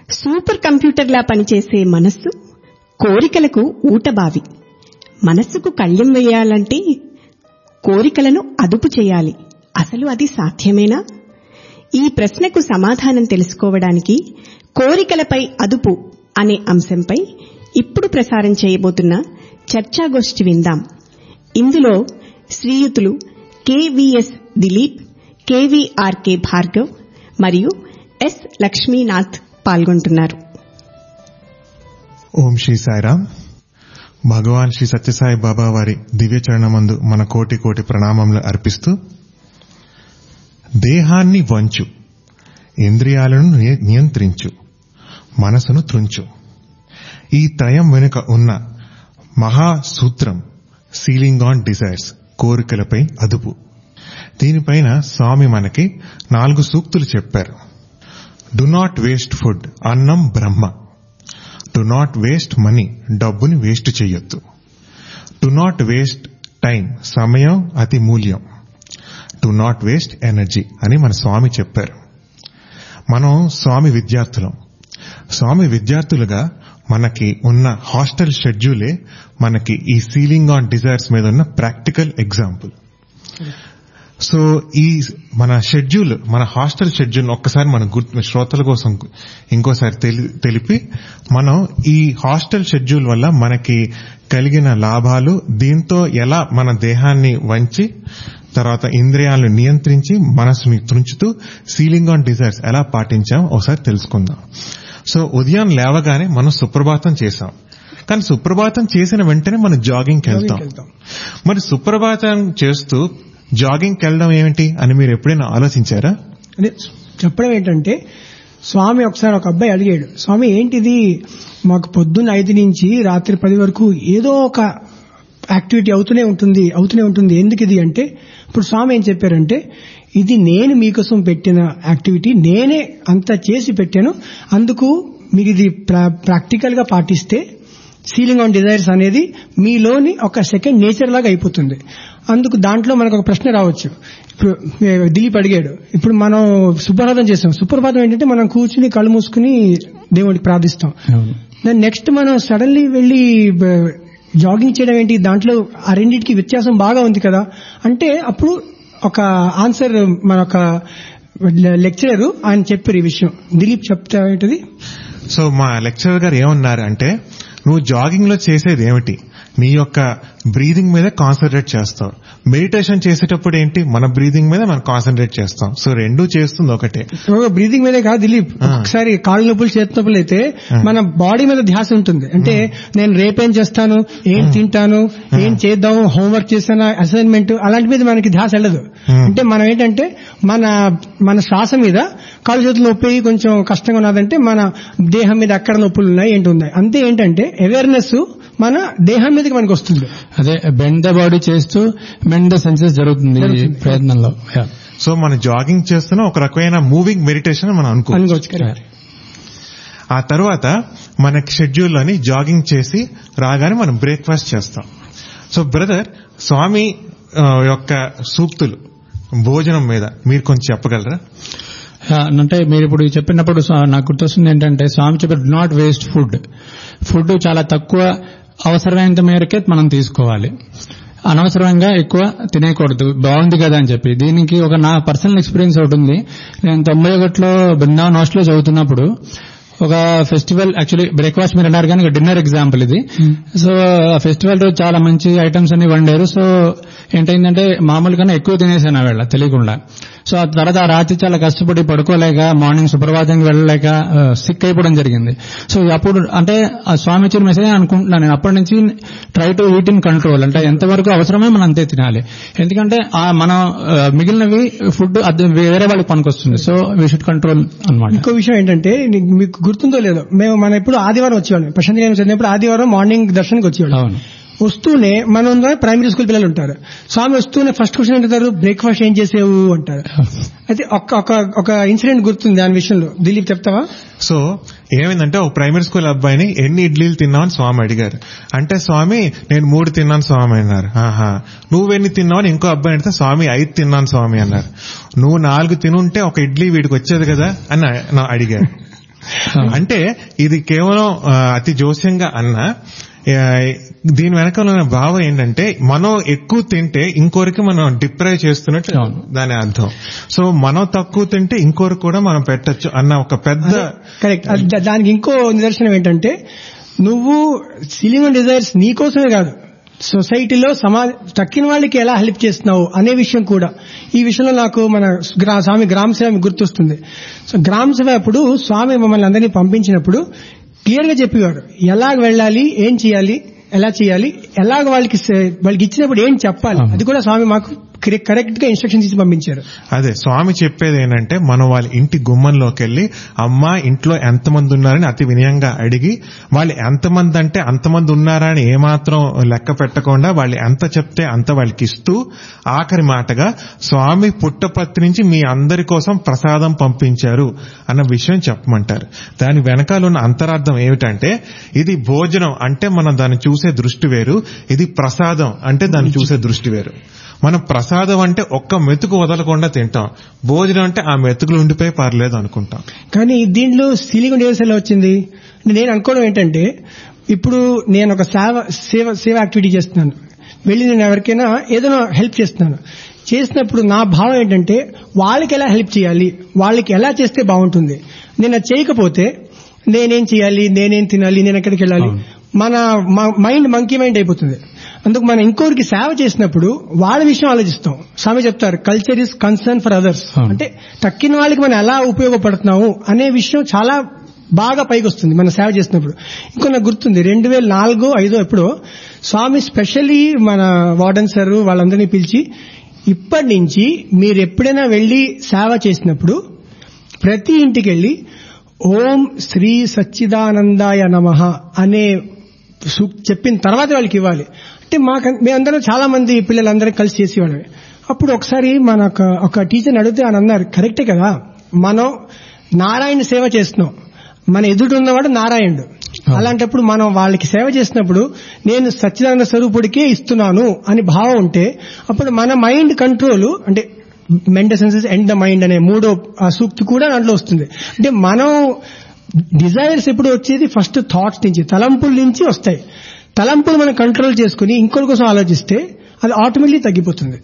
Super కంప్యూటర్లా పనిచేసే మనస్సు కోరికలకు ఊటబావి మనస్సుకు కళ్యం వేయాలంటే కోరికలను అదుపు చేయాలి అసలు అది సాధ్యమేనా ఈ ప్రశ్నకు సమాధానం తెలుసుకోవడానికి కోరికలపై అదుపు అనే అంశంపై ఇప్పుడు ప్రసారం చేయబోతున్న చర్చాగోష్ఠి విందాం ఇందులో శ్రీయుతులు కెవిఎస్ దిలీప్ కెవిఆర్కే భార్గవ్ మరియు ఎస్ లక్ష్మీనాథ్ పాల్గొంటున్నారు ఓం శ్రీ సాయిరామ్ భగవాన్ శ్రీ సత్యసాయి బాబా వారి దివ్య చరణమందు మన కోటి కోటి ప్రణామములు అర్పిస్తూ దేహాన్ని వంచు ఇంద్రియాలను నియ- నియంత్రించు మనసును త్రుంచు ఈ త్రయం వెనుక ఉన్న మహాసూత్రం సీలింగ్ ఆన్ డిజైర్స్ కోరికలపై అదుపు దీనిపైన స్వామి మనకి నాలుగు సూక్తులు చెప్పారు డు నాట్ వేస్ట్ ఫుడ్ అన్నం Brahma do not waste money డబ్బుని వేస్ట్ చేయొద్దు డు నాట్ వేస్ట్ టైం సమయం అతి మూల్యం డు నాట్ వేస్ట్ ఎనర్జీ అని మన స్వామి చెప్పారు మనం స్వామి విద్యార్థులం స్వామి విద్యార్థులుగా మనకి ఉన్న హాస్టల్ షెడ్యూలే మనకి ఈ సీలింగ్ ఆన్ డిజైర్స్ మీద ఉన్న ప్రాక్టికల్ ఎగ్జాంపుల్ సో ఈ మన షెడ్యూల్ మన హాస్టల్ షెడ్యూల్ ఒక్కసారి మన గుర్తు శ్రోతల కోసం ఇంకోసారి తెలి- తెలిపి మనం ఈ హాస్టల్ షెడ్యూల్ వల్ల మనకి కలిగిన లాభాలు దీంతో ఎలా మన దేహాన్ని వంచి తర్వాత ఇంద్రియాలను నియంత్రించి మనసుని త్రుంచుతూ సీలింగ్ ఆన్ డిజైర్స్ ఎలా పాటించాం ఒకసారి తెలుసుకుందాం సో ఉదయం లేవగానే మనం సుప్రభాతం చేశాం కానీ సుప్రభాతం చేసిన వెంటనే మనం జాగింగ్కి వెళ్తాం మరి సుప్రభాతం చేస్తూ జాగింగ్కి వెళ్ళడం ఏమిటి అని మీరు ఎప్పుడైనా ఆలోచించారా అదే చెప్పడం ఏంటంటే స్వామి ఒకసారి ఒక అబ్బాయి అడిగాడు స్వామి ఏంటిది మాకు పొద్దున్న ఐదు నుంచి రాత్రి పది వరకు ఏదో ఒక యాక్టివిటీ అవుతూనే ఉంటుంది అవుతూనే ఉంటుంది ఎందుకు ఇది అంటే ఇప్పుడు స్వామి ఏం చెప్పారంటే ఇది నేను మీకోసం పెట్టిన యాక్టివిటీ నేనే అంతా చేసి పెట్టాను అందుకు మీరు ఇది ప్రాక్టికల్ గా పాటిస్తే సీలింగ్ ఆన్ డిజైర్స్ అనేది మీలోని ఒక సెకండ్ నేచర్ లాగా అయిపోతుంది అందుకు దాంట్లో మనకు ఒక ప్రశ్న రావచ్చు ఇప్పుడు ఏ, దిలీప్ అడిగాడు ఇప్పుడు మనం సుప్రభాతం చేస్తాం సుప్రభాతం ఏంటంటే మనం కూర్చుని కళ్ళు మూసుకుని దేవుడికి ప్రార్థిస్తాం దాని నెక్స్ట్ మనం సడన్లీ వెళ్ళి బ- జాగింగ్ చేయడం ఏంటి దాంట్లో ఆ రెండింటికి వ్యత్యాసం బాగా ఉంది కదా అంటే అప్పుడు ఒక ఆన్సర్ మన ఒక లెక్చరర్ ఆయన చెప్పారు ఈ విషయం దిలీప్ చెప్తా ఏంటిది సో మా లెక్చరర్ గారు ఏమన్నారు అంటే నువ్వు జాగింగ్ లో చేసేది ఏమిటి నీ యొక్క బ్రీదింగ్ మీద కాన్సన్ట్రేట్ చేస్తావు మెడిటేషన్ చేసేటప్పుడు ఏంటి మన బ్రీదింగ్ మీద మనం కాన్సన్ట్రేట్ చేస్తాం సో రెండూ చేస్తుంది ఒకటే బ్రీదింగ్ మీదే కాదు దిలీప్ ఒకసారి కాళ్ళు నొప్పులు చేతి నొప్పులు అయితే మన బాడీ మీద ధ్యాస ఉంటుంది అంటే నేను రేపేం చేస్తాను ఏం తింటాను ఏం చేద్దాము హోంవర్క్ చేసానా అసైన్మెంట్ అలాంటి మీద మనకి ధ్యాస వెళ్ళదు అంటే మనం ఏంటంటే మన మన శ్వాస మీద కాళ్ళు చేతులు నొప్పి కొంచెం కష్టంగా ఉన్నదంటే మన దేహం మీద ఎక్కడ నొప్పులు ఉన్నాయి ఏంటి ఉన్నాయి అంతే ఏంటంటే అవేర్నెస్ మన దేహం మీదకి మనకి వస్తుంది అదే బెండ్ ద బాడీ చేస్తూ బెండ్ ద సెన్సెస్ జరుగుతుంది ఈ ప్రయత్నంలో Yeah. సో మనం జాగింగ్ చేస్తున్న ఒక రకమైన మూవింగ్ మెడిటేషన్ మనం అనుకో అనుకోవచ్చు correct. ఆ తర్వాత మనకి షెడ్యూల్లోని జాగింగ్ చేసి రాగానే మనం బ్రేక్ఫాస్ట్ చేస్తాం సో బ్రదర్ స్వామి ఆ, యొక్క సూక్తులు భోజనం మీద మీరు కొంచెం చెప్పగలరా ఆ, అంటే మీరు ఇప్పుడు చెప్పినప్పుడు స్వా- నాకు గుర్తొస్తుంది ఏంటంటే స్వామి చెప్పారు నాట్ వేస్ట్ ఫుడ్ ఫుడ్ చాలా తక్కువ అవసరమైనంత మేరకే మనం తీసుకోవాలి అనవసరంగా ఎక్కువ తినేయకూడదు బాగుంది కదా అని చెప్పి దీనికి ఒక నా పర్సనల్ ఎక్స్పీరియన్స్ ఒకటి ఉంది నేను తొంభై ఒకటిలో బృందావన్ హాస్టల్లో చదువుతున్నప్పుడు ఒక ఫెస్టివల్ యాక్చువల్లీ బ్రేక్ఫాస్ట్ మీరు అన్నారు కానీ డిన్నర్ ఎగ్జాంపుల్ ఇది సో ఆ ఫెస్టివల్ రోజు చాలా మంచి ఐటమ్స్ అన్ని వండారు సో ఏంటైందంటే మామూలుగానే ఎక్కువ తినేసాను ఆ వేళ తెలియకుండా సో ఆ తర్వాత ఆ రాత్రి చాలా కష్టపడి పడుకోలేక మార్నింగ్ సుప్రభాతంకి వెళ్ళలేక సిక్ అయిపోవడం జరిగింది సో అప్పుడు అంటే ఆ స్వామి ఇచ్చిన మెసేజ్ అనుకుంటున్నాను నేను అప్పటి నుంచి try to eat in control అంటే ఎంతవరకు అవసరమే మనం అంతే తినాలి ఎందుకంటే ఆ మనం ఆ, మిగిలినవి ఫుడ్ అది వేరే వాళ్ళకి పనికొస్తుంది సో వీ షుడ్ కంట్రోల్ అనమాట ఇంకో విషయం ఏంటంటే నీకు- మీకు గుర్తుందో లేదో మేము మన ఎప్పుడు ఆదివారం వచ్చేవాళ్ళం ప్రశాంత్ గారు చదివినప్పుడు ఆదివారం మార్నింగ్ దర్శనానికి వచ్చేవాళ్ళం అవును వస్తూనే మన ఉందా ప్రైమరీ స్కూల్ పిల్లలు ఉంటారు స్వామి వస్తూనే ఫస్ట్ క్వశ్చన్ అంటారు బ్రేక్ఫాస్ట్ ఏం చేసేవు అంటారు అయితే ఒక ఒక ఒక ఇన్సిడెంట్ గుర్తుంది దాని విషయంలో దిలీప్ చెప్తావా సో ఏమైందంటే ఒక ప్రైమరీ స్కూల్ అబ్బాయిని ఎన్ని ఇడ్లీలు తిన్నావని స్వామి అడిగారు అంటే స్వామి నేను మూడు తిన్నాను స్వామి అన్నారు ఆహా నువ్వెన్ని తిన్నావని ఇంకో అబ్బాయి అడిగితే స్వామి ఐదు తిన్నాను స్వామి అన్నారు నువ్వు నాలుగు తినుంటే ఒక ఇడ్లీ వీడికి వచ్చేది కదా అని నా- నా అడిగారు అంటే ఇది కేవలం ఆ, అతి జోస్యంగా అన్న ఆ, దీని వెనకాల ఉన్న భావం ఏంటంటే మనం ఎక్కువ తింటే ఇంకోరికి మనం డిప్రైవ్ చేస్తున్నట్టు అవును. దాని అర్థం సో మనం తక్కువ తింటే ఇంకోరికి కూడా మనం పెట్టొచ్చు అన్న ఒక పెద్ద కరెక్ట్ అది దా- దానికి ఇంకో నిదర్శనం ఏంటంటే నువ్వు సీలింగ్ డిజైర్స్ నీకోసమే కాదు సొసైటీలో సమాజ తక్కిన వాళ్ళకి ఎలా హెల్ప్ చేస్తున్నావు అనే విషయం కూడా ఈ విషయంలో నాకు మన గ్రా- స్వామి గ్రామ సేవ మీకు గుర్తొస్తుంది సో గ్రామ సేవ అప్పుడు స్వామి మమ్మల్ని అందరినీ పంపించినప్పుడు క్లియర్ గా చెప్పేవారు ఎలాగ వెళ్ళాలి ఏం చేయాలి ఎలా చేయాలి ఎలాగ వాళ్ళకి సే- వాళ్ళకి ఇచ్చినప్పుడు ఏం చెప్పాలి అది కూడా స్వామి మాకు కరెక్ట్ గా ఇన్స్ట్రక్షన్స్ ఇచ్చి పంపించారు అదే స్వామి చెప్పేది ఏంటంటే మనం వాళ్ళ ఇంటి గుమ్మంలోకి వెళ్ళి అమ్మా ఇంట్లో ఎంతమంది ఉన్నారని అతి వినయంగా అడిగి వాళ్ళు ఎంతమంది అంటే అంతమంది ఉన్నారా అని ఏమాత్రం లెక్క పెట్టకుండా వాళ్ళు ఎంత చెప్తే అంత వాళ్ళకి ఇస్తూ ఆఖరి మాటగా స్వామి పుట్టపత్తి నుంచి మీ అందరి కోసం ప్రసాదం పంపించారు అన్న విషయం చెప్పమంటారు దాని వెనకాల ఉన్న అంతరార్థం ఏమిటంటే ఇది భోజనం అంటే మనం దాన్ని చూసే దృష్టి వేరు ఇది ప్రసాదం అంటే దాన్ని చూసే దృష్టి వేరు మనం ప్రసాదం అంటే ఒక్క మెతుకు వదలకుండా తింటాం భోజనం అంటే ఆ మెతుకులు ఉండిపోయి పర్లేదు అనుకుంటాం కానీ దీంట్లో సీలింగ్ డివైస్ ఎలా వచ్చింది అంటే నేను అనుకోవడం ఏంటంటే ఇప్పుడు నేను ఒక సేవ సేవ సేవ యాక్టివిటీ చేస్తున్నాను వెళ్ళి నేను ఎవరికైనా ఏదైనా హెల్ప్ చేస్తున్నాను చేసినప్పుడు నా భావం ఏంటంటే వాళ్ళకి ఎలా హెల్ప్ చేయాలి వాళ్ళకి ఎలా చేస్తే బాగుంటుంది నేను అది చేయకపోతే నేనేం చేయాలి నేనేం తినాలి నేను ఎక్కడికి వెళ్ళాలి మన మైండ్ మంకీ మైండ్ అయిపోతుంది అందుకు మనం ఇంకోరికి సేవ చేసినప్పుడు వాళ్ళ విషయం ఆలోచిస్తాం స్వామి చెప్తారు culture is concern for others అవును. అంటే తక్కిన వాళ్ళకి మనం ఎలా ఉపయోగపడుతున్నాము అనే విషయం చాలా బాగా పైకి వస్తుంది మనం సేవ చేసినప్పుడు ఇంకో నాకు గుర్తుంది రెండు వేల నాలుగో ఐదో ఎప్పుడో స్వామి స్పెషల్లీ మన వార్డెన్ సార్ వాళ్ళందరినీ పిలిచి ఇప్పటి నుంచి మీరు ఎప్పుడైనా వెళ్లి సేవ చేసినప్పుడు ప్రతి ఇంటికి వెళ్ళి ఓం శ్రీ సచ్చిదానందాయ నమః అనే సు- చెప్పిన తర్వాత వాళ్ళకి ఇవ్వాలి అంటే మాకు మేమందరం చాలా మంది పిల్లలందరం కలిసి చేసేవాళ్ళమే అప్పుడు ఒకసారి మన ఒక- ఒక టీచర్ని అడిగితే ఆయన అన్నారు కరెక్టే కదా మనం నారాయణ సేవ చేస్తున్నాం మన ఎదుటి ఉన్నవాడు నారాయణుడు అలాంటప్పుడు మనం వాళ్ళకి సేవ చేసినప్పుడు నేను సచ్చిదానంద స్వరూపుడికే ఇస్తున్నాను అని భావం ఉంటే అప్పుడు మన మైండ్ కంట్రోల్ అంటే mental senses and the mind అనే మూడో ఆ సూక్తి కూడా దాంట్లో వస్తుంది అంటే మనం డిజైర్స్ ఎప్పుడు వచ్చేది ఫస్ట్ థాట్స్ నుంచి తలంపుల నుంచి వస్తాయి తలంపులు మనం కంట్రోల్ చేసుకుని ఇంకోటి కోసం ఆలోచిస్తే అది ఆటోమేటిక్లీ తగ్గిపోతుంది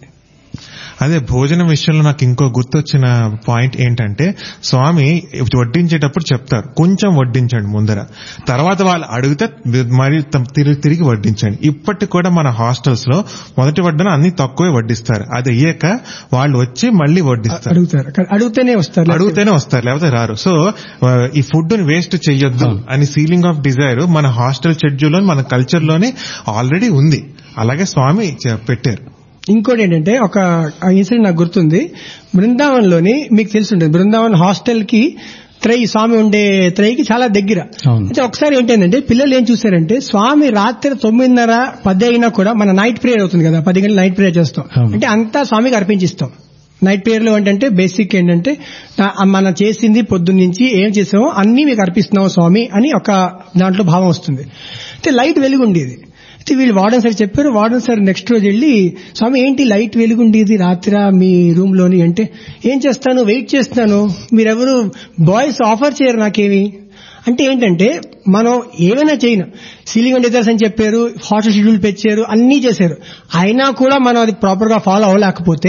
అదే భోజనం విషయంలో నాకు ఇంకో గుర్తొచ్చిన పాయింట్ ఏంటంటే స్వామి వడ్డించేటప్పుడు చెప్తారు కొంచెం వడ్డించండి ముందర తర్వాత వాళ్ళు అడిగితే మరి త- తిరిగి తిరిగి వడ్డించండి ఇప్పటికి కూడా మన హాస్టల్స్ లో మొదటి వడ్డన అన్ని తక్కువే వడ్డిస్తారు అది అయ్యాక వాళ్ళు వచ్చి మళ్ళీ వడ్డిస్తారు అడుగుతారు కానీ అడిగితేనే వస్తారు అడిగితేనే వస్తారు లేకపోతే రారు సో ఆ, ఈ ఫుడ్ ని వేస్ట్ చెయ్యొద్దు అని సీలింగ్ ఆఫ్ డిజైర్ మన హాస్టల్ షెడ్యూల్ లో మన కల్చర్ లోనే ఆల్రెడీ ఉంది అలాగే స్వామి చె- పెట్టారు ఇంకోటి ఏంటంటే ఒక ఇన్సిడెంట్ నాకు గుర్తుంది బృందావన్లోని మీకు తెలిసి ఉంటుంది బృందావన్ హాస్టల్ కి త్రై స్వామి ఉండే త్రైకి చాలా దగ్గర అవును. అయితే ఒకసారి ఏంటంటే పిల్లలు ఏం చూసారంటే స్వామి రాత్రి తొమ్మిదిన్నర పది అయినా కూడా మన నైట్ ప్రేయర్ అవుతుంది కదా పది గంటలు నైట్ ప్రేయర్ చేస్తాం అవును. అంటే అంతా స్వామికి అర్పించిస్తాం నైట్ ప్రేయర్ లో ఏంటంటే బేసిక్ ఏంటంటే నా- మనం చేసింది పొద్దున్న నుంచి ఏం చేసామో అన్ని మీకు అర్పిస్తున్నాం స్వామి అని ఒక దాంట్లో భావం వస్తుంది అయితే లైట్ వెలుగుండేది అయితే వీళ్ళు వార్డెన్ సార్ చెప్పారు వార్డెన్ సార్ నెక్స్ట్ రోజు వెళ్ళి స్వామి ఏంటి లైట్ వెలుగుండేది రాత్రి మీ రూమ్ లోని అంటే ఏం చేస్తాను వెయిట్ చేస్తున్నాను మీరెవరు బాయ్స్ ఆఫర్ చేయరు నాకేమి అంటే ఏంటంటే మనం ఏమైనా చేయను సీలింగ్ డిజైర్స్ అని చెప్పారు హాస్టల్ షెడ్యూల్ పెంచారు అన్నీ చేశారు అయినా కూడా మనం అది ప్రాపర్ గా ఫాలో అవ్వలేకపోతే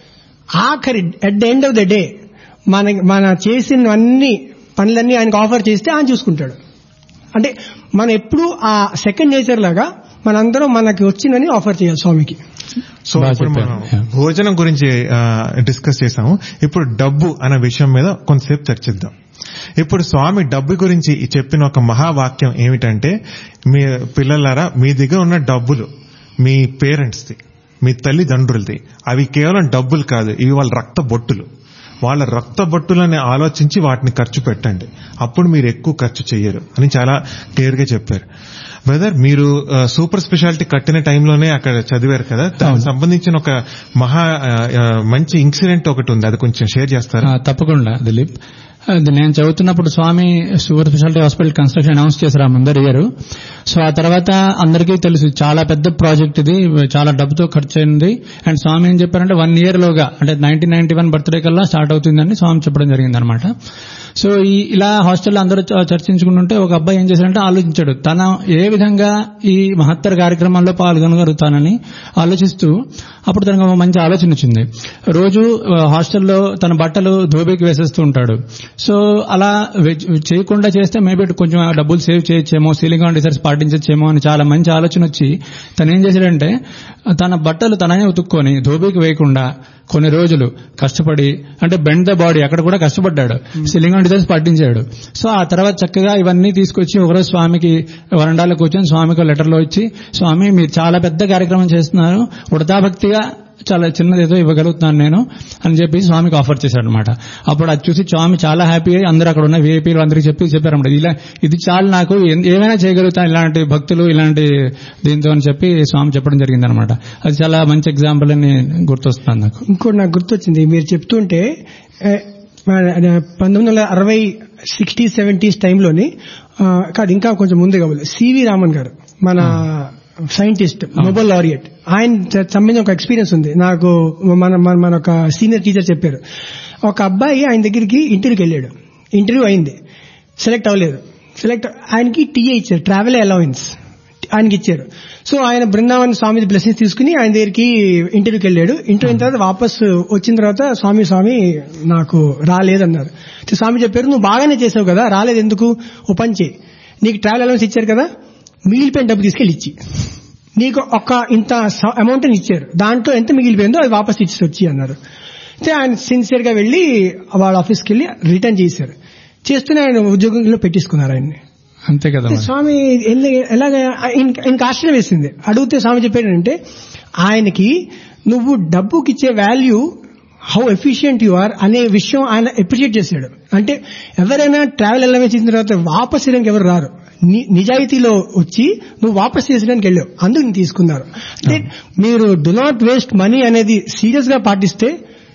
ఆఖరి at the end of the day మన మన చేసినవన్నీ పనులన్నీ ఆయనకు ఆఫర్ చేస్తే ఆయన చూసుకుంటాడు అంటే మనం ఎప్పుడు ఆ సెకండ్ నేచర్ లాగా మనందరం మనకి వచ్చిందని ఆఫర్ చేయాలి స్వామికి సో బాగా ఇప్పుడు మనం చెప్పారు. Yeah. భోజనం గురించి డిస్కస్ చేసాము ఇప్పుడు డబ్బు అనే విషయం మీద కొంతసేపు చర్చిద్దాం ఇప్పుడు స్వామి డబ్బు గురించి ఈ చెప్పిన ఒక మహావాక్యం ఏమిటంటే మీ పిల్లలారా మీ దగ్గర ఉన్న డబ్బులు మీ పేరెంట్స్ది మీ తల్లిదండ్రులది అవి కేవలం డబ్బులు కాదు ఇవి వాళ్ళ రక్త బొట్టులు వాళ్ళ రక్త బొట్టులని ఆలోచించి వాటిని ఖర్చు పెట్టండి అప్పుడు మీరు ఎక్కువ ఖర్చు చెయ్యరు అని చాలా క్లియర్ గా చెప్పారు బ్రదర్ మీరు ఆ, సూపర్ స్పెషాలిటీ కట్టిన టైంలోనే అక్కడ చదివారు కదా దానికి సంబంధించిన ఒక మహా ఆ, ఆ, మంచి ఇన్సిడెంట్ ఒకటి ఉంది అది కొంచెం షేర్ చేస్తారా ఆ, తప్పకుండా దిలీప్ అది నేను చదువుతున్నప్పుడు Swami super speciality hospital construction announce చేశారు ఆ ముందర ఇయర్ సో ఆ తర్వాత అందరికీ తెలుసు చాలా పెద్ద ప్రాజెక్ట్ ఇది చాలా డబ్బుతో ఖర్చు అయింది అండ్ స్వామి ఏం చెప్పారంటే వన్ ఇయర్ లోగా అంటే నైన్టీన్ నైన్టీ వన్ బర్త్డే కల్లా స్టార్ట్ అవుతుందని స్వామి చెప్పడం జరిగింది అనమాట సో ఈ ఇలా హాస్టల్లో అందరూ చ- చర్చించుకుంటుంటే ఒక అబ్బాయి ఏం చేశాడంటే ఆలోచించాడు తన ఏ విధంగా ఈ మహత్తర కార్యక్రమాల్లో పాల్గొనగలుగుతానని ఆలోచిస్తూ అప్పుడు తనకు ఒక మంచి ఆలోచన వచ్చింది రోజు ఆ, హాస్టల్లో తన బట్టలు ధోబీకి వేసేస్తూ ఉంటాడు సో అలా వె- చేయకుండా చేస్తే మేబీ కొంచెం డబ్బులు సేవ్ చేయొచ్చేమో సీలింగ్ ఆన్ డిసైర్స్ పాటించచ్చేమో అని చాలా మంచి ఆలోచన వచ్చి తను ఏం చేశాడంటే తన బట్టలు తననే ఉతుక్కొని ధోబీకి వేయకుండా కొన్ని రోజులు కష్టపడి అంటే బెండ్ ద బాడీ అక్కడ కూడా కష్టపడ్డాడు సీలింగ్ ఆన్ డిజైన్స్ పాటించాడు సో ఆ తర్వాత చక్కగా ఇవన్నీ తీసుకొచ్చి ఒకరోజు స్వామికి వరండాలో కూర్చొని స్వామికి లెటర్లో ఇచ్చి స్వామి మీరు చాలా పెద్ద కార్యక్రమం చేస్తున్నారు ఉడతాభక్తిగా చాలా చిన్నది ఏదో ఇవ్వగలుగుతున్నాను నేను అని చెప్పి స్వామికి ఆఫర్ చేశాడు అనమాట అప్పుడు అది చూసి స్వామి చాలా హ్యాపీ అయ్యి అందరూ అక్కడ ఉన్న వీఐపీలు అందరికీ చెప్పి చెప్పారన్నమాట ఇలా ఇది చాలు నాకు ఎన్- ఏమైనా చేయగలుగుతాను ఇలాంటి భక్తులు ఇలాంటి దీంతో అని చెప్పి స్వామి చెప్పడం జరిగింది అనమాట అది చాలా మంచి ఎగ్జాంపుల్ అని గుర్తొస్తుంది నాకు ఇంకోటి నాకు గుర్తొచ్చింది మీరు చెప్తుంటే ఏ, మన- పంతొమ్మిది వందల అరవై సిక్స్టీ సెవెంటీస్ టైంలోని ఆ, కాదు ఇంకా కొంచెం ముందు కావాలి సివి రామన్ గారు మన సైంటిస్ట్ నోబెల్ లారియట్ ఆయన చ- సంబంధించిన ఒక ఎక్స్పీరియన్స్ ఉంది నాకు మన మన మన ఒక సీనియర్ టీచర్ చెప్పారు ఒక అబ్బాయి ఆయన దగ్గరికి ఇంటర్వ్యూకి వెళ్ళాడు ఇంటర్వ్యూ అయింది సెలెక్ట్ అవ్వలేదు సెలెక్ట్ ఆయనకి టీఏ ఇచ్చారు ట్రావెల్ అలవెన్స్ ఆయనకి ఇచ్చారు సో ఆయన బృందావన్ స్వామి బ్లెస్సింగ్స్ తీసుకుని ఆయన దగ్గరికి ఇంటర్వ్యూకి వెళ్ళాడు ఇంటర్వ్యూ అయిన తర్వాత వాపస్ వచ్చిన తర్వాత స్వామి స్వామి నాకు రాలేదన్నారు అయితే స్వామి చెప్పారు నువ్వు బాగానే చేసావు కదా రాలేదు ఎందుకు ఓ పని చేయి నీకు ట్రావెల్ అలవెన్స్ ఇచ్చారు కదా మిగిలిపోయిన డబ్బు తీసుకెళ్ళి ఇచ్చి నీకు ఒక ఇంత అమౌంట్ ఇచ్చారు దాంట్లో ఎంత మిగిలిపోయిందో అది వాపస్ ఇచ్చి వచ్చి అన్నారు అయితే ఆయన సిన్సియర్ గా వెళ్లి వాళ్ళ ఆఫీస్కి వెళ్ళి రిటర్న్ చేశారు చేస్తూనే ఆయన ఉద్యోగంలో పెట్టించుకున్నారు ఆయన్ని అంతే కదా మరి. స్వామి ఎల్ల- ఎలాగ ఇంక- ఇంక ఆశ్చర్యం వేసింది అడిగితే స్వామి చెప్పాడంటే ఆయనకి నువ్వు డబ్బుకి ఇచ్చే value how efficient you are అనే విషయం ఆయన అప్రిషియేట్ చేశాడు అంటే ఎవరైనా ట్రావెల్ ఎలా చేసిన తర్వాత వాపస్ చేయడానికి ఎవరు రారు ని- నిజాయితీలో వచ్చి నువ్వు వాపస్ చేసడానికి వెళ్ళావు అందుకు నేను తీసుకున్నారు అంటే మీరు డు నాట్ వేస్ట్ మనీ అనేది సీరియస్ గా పాటిస్తే